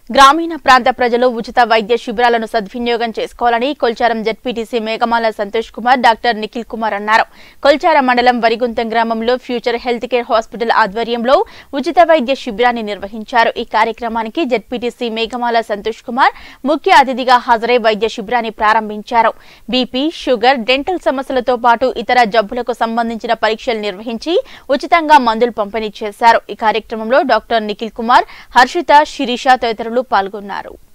గ్రామీణ ప్రాంత ప్రజలు ఉచిత వైద్య శిబిరాలను సద్వినియోగం చేసుకోవాలని కొల్చారం జడ్పీటీసీ మేఘమాల సంతోష్ కుమార్ డాక్టర్ నిఖిల్ కుమార్ అన్నారు కొల్చారం మండలం వరిగుంతం గ్రామంలో ఫ్యూచర్ హెల్త్ కేర్ హాస్పిటల్ ఆధ్వర్యంలో ఉచిత వైద్య శిబిరాన్ని నిర్వహించారు ఈ కార్యక్రమానికి జడ్పీటీసీ మేఘమాల సంతోష్ కుమార్ ముఖ్య అతిథిగా హాజరై వైద్య శిబిరాన్ని ప్రారంభించారు బీపీ షుగర్ డెంటల్ సమస్యలతో పాటు ఇతర జబ్బులకు సంబంధించిన పరీక్షలు నిర్వహించి ఉచితంగా మందులు పంపిణీ చేశారు ఈ కార్యక్రమంలో డాక్టర్ నిఖిల్ కుమార్ హర్షిత శిరీష తదితరులు పాల్గొన్నారు